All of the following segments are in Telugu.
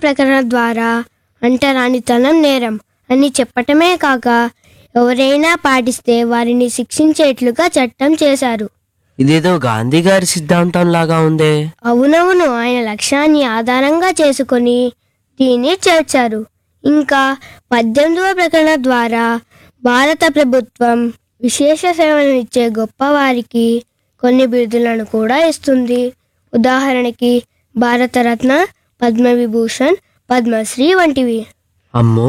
ప్రకటన ద్వారా అంటరానితనం నేరం అని చెప్పటమే కాక ఎవరైనా పాటిస్తే వారిని శిక్షించేట్లుగా చట్టం చేశారు ఇదేదో గాంధీ గారి సిద్ధాంతం లాగా ఉందే అవునవును ఆయన లక్ష్యాన్ని ఆధారంగా చేసుకొని దీన్ని చేర్చారు ఇంకా పద్దెనిమిదవ ప్రకటన ద్వారా భారత ప్రభుత్వం విశేష సేవలు ఇచ్చే గొప్పవారికి కొన్ని బిరుదులను కూడా ఇస్తుంది ఉదాహరణకి భారతరత్న పద్మవిభూషణ్ పద్మశ్రీ వంటివి అమ్మో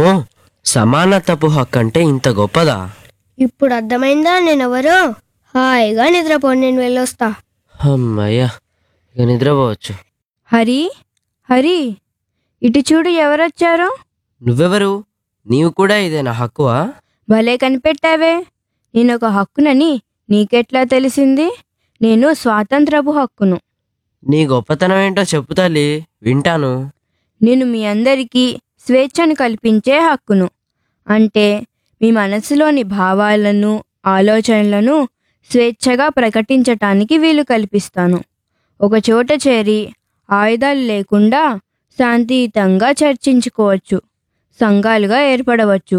సమానతపు హక్కు అంటే ఇంత గొప్పదా ఇప్పుడు అర్థమైందా నేనెవరో హాయిగా నిద్రపోండి నేను వెళ్ళొస్తా అమ్మయ్యా ఇక నిద్రపోవచ్చు హరి హరి ఇటు చూడు ఎవరొచ్చారో నువ్వెవరు నీవు కూడా ఇదేనా హక్కువా భలే కనిపెట్టావే నేనొక హక్కునని నీకెట్లా తెలిసింది నేను స్వాతంత్రపు హక్కును నీ గొప్పతనం ఏంటో చెప్పు తల్లి వింటాను నేను మీ అందరికీ స్వేచ్ఛను కల్పించే హక్కును అంటే మీ మనసులోని భావాలను ఆలోచనలను స్వేచ్ఛగా ప్రకటించటానికి వీలు కల్పిస్తాను ఒక చోట చేరి ఆయుధాలు లేకుండా శాంతియుతంగా చర్చించుకోవచ్చు సంఘాలుగా ఏర్పడవచ్చు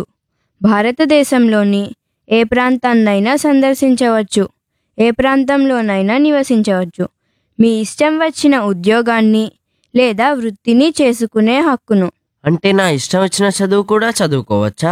భారతదేశంలోని ఏ ప్రాంతాన్నైనా సందర్శించవచ్చు ఏ ప్రాంతంలోనైనా నివసించవచ్చు మీ ఇష్టం వచ్చిన ఉద్యోగాన్ని లేదా వృత్తిని చేసుకునే హక్కును అంటే నా ఇష్టం వచ్చిన చదువు కూడా చదువుకోవచ్చా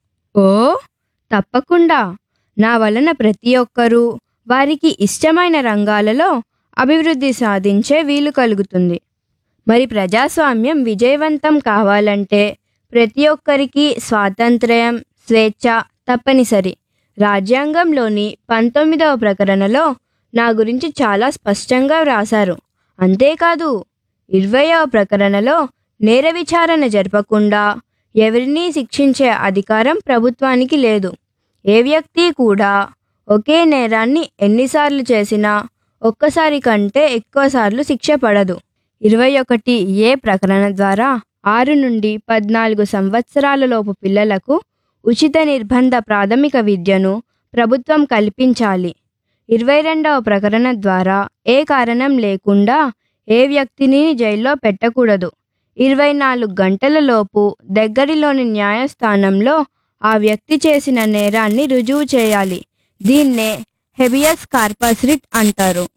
ఓ తప్పకుండా నా వలన ప్రతి ఒక్కరూ వారికి ఇష్టమైన రంగాలలో అభివృద్ధి సాధించే వీలు కలుగుతుంది మరి ప్రజాస్వామ్యం విజయవంతం కావాలంటే ప్రతి ఒక్కరికి స్వాతంత్ర్యం స్వేచ్ఛ తప్పనిసరి రాజ్యాంగంలోని పంతొమ్మిదవ ప్రకరణలో నా గురించి చాలా స్పష్టంగా వ్రాశారు అంతేకాదు ఇరవయవ ప్రకరణలో నేర విచారణ జరపకుండా ఎవరినీ శిక్షించే అధికారం ప్రభుత్వానికి లేదు ఏ వ్యక్తి కూడా ఒకే నేరాన్ని ఎన్నిసార్లు చేసినా ఒక్కసారి కంటే ఎక్కువసార్లు శిక్ష పడదు ఇరవై ఒకటి ఏ ప్రకరణ ద్వారా ఆరు నుండి పద్నాలుగు సంవత్సరాల లోపు పిల్లలకు ఉచిత నిర్బంధ ప్రాథమిక విద్యను ప్రభుత్వం కల్పించాలి ఇరవై రెండవ ప్రకరణ ద్వారా ఏ కారణం లేకుండా ఏ వ్యక్తిని జైల్లో పెట్టకూడదు ఇరవై నాలుగు గంటల లోపు దగ్గరిలోని న్యాయస్థానంలో ఆ వ్యక్తి చేసిన నేరాన్ని రుజువు చేయాలి దీన్నే హెబియస్ కార్పస్ రిట్ అంటారు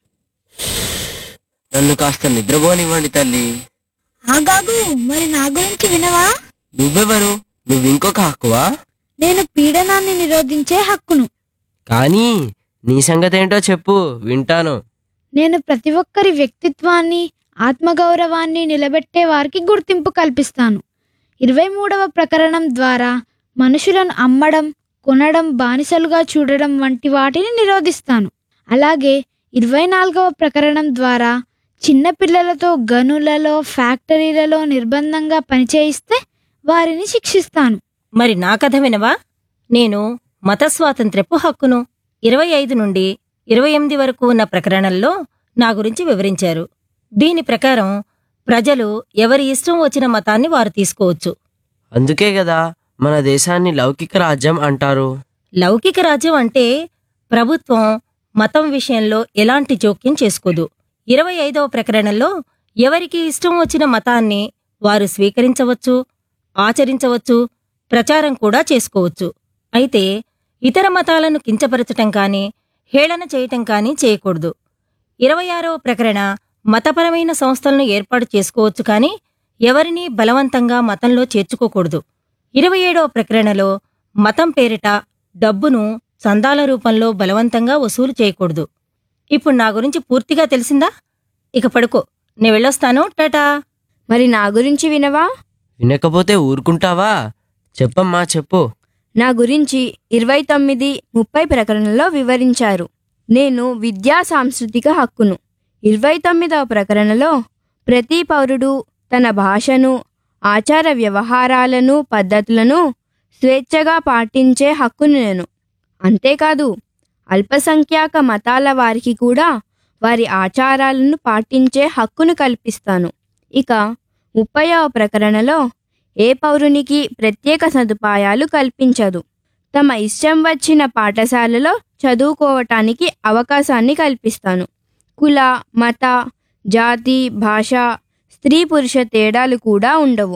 నన్ను కాస్త నిద్రపోనివ్వండి తల్లి ఆగాగు మరి నా గురించి వినవా నువ్వెవరు నువ్వు ఇంకొక హక్కువా నేను పీడనాన్ని నిరోధించే హక్కును కానీ నీ సంగతి ఏంటో చెప్పు వింటాను నేను ప్రతి ఒక్కరి వ్యక్తిత్వాన్ని ఆత్మగౌరవాన్ని నిలబెట్టే వారికి గుర్తింపు కల్పిస్తాను ఇరవై మూడవ ప్రకరణం ద్వారా మనుషులను అమ్మడం కొనడం బానిసలుగా చూడడం వంటి వాటిని నిరోధిస్తాను అలాగే ఇరవై నాలుగవ ప్రకరణం ద్వారా చిన్న పిల్లలతో గనులలో ఫ్యాక్టరీలలో నిర్బంధంగా పనిచేయిస్తే వారిని శిక్షిస్తాను మరి నా కథ వినవా నేను మత స్వాతంత్ర్యపు హక్కును ఇరవై ఐదు నుండి ఇరవై ఎనిమిది వరకు ఉన్న ప్రకరణల్లో నా గురించి వివరించారు దీని ప్రకారం ప్రజలు ఎవరి ఇష్టం వచ్చిన మతాన్ని వారు తీసుకోవచ్చు అందుకే కదా మన దేశాన్ని లౌకిక రాజ్యం అంటారు లౌకిక రాజ్యం అంటే ప్రభుత్వం మతం విషయంలో ఎలాంటి జోక్యం చేసుకోదు ఇరవై ఐదవ ప్రకరణలో ఎవరికి ఇష్టం వచ్చిన మతాన్ని వారు స్వీకరించవచ్చు ఆచరించవచ్చు ప్రచారం కూడా చేసుకోవచ్చు అయితే ఇతర మతాలను కించపరచటం కానీ హేళన చేయటం కానీ చేయకూడదు ఇరవై ఆరవ ప్రకరణ మతపరమైన సంస్థలను ఏర్పాటు చేసుకోవచ్చు కానీ ఎవరినీ బలవంతంగా మతంలో చేర్చుకోకూడదు ఇరవై ఏడవ ప్రకరణలో మతం పేరిట డబ్బును చందాల రూపంలో బలవంతంగా వసూలు చేయకూడదు ఇప్పుడు నా గురించి పూర్తిగా తెలిసిందా ఇక పడుకో నేను వెళ్ళొస్తాను టాటా మరి నా గురించి వినవా వినకపోతే ఊరుకుంటావా చెప్పమ్మా చెప్పు నా గురించి ఇరవై తొమ్మిది ముప్పై ప్రకరణలో వివరించారు నేను విద్యా సాంస్కృతిక హక్కును ఇరవై తొమ్మిదవ ప్రకరణలో ప్రతి పౌరుడు తన భాషను ఆచార వ్యవహారాలను పద్ధతులను స్వేచ్ఛగా పాటించే హక్కును నేను అంతేకాదు అల్పసంఖ్యాక మతాల వారికి కూడా వారి ఆచారాలను పాటించే హక్కును కల్పిస్తాను ఇక ముప్పైవ ప్రకరణలో ఏ పౌరునికి ప్రత్యేక సదుపాయాలు కల్పించదు తమ ఇష్టం వచ్చిన పాఠశాలలో చదువుకోవటానికి అవకాశాన్ని కల్పిస్తాను కుల మత జాతి భాష స్త్రీ పురుష తేడాలు కూడా ఉండవు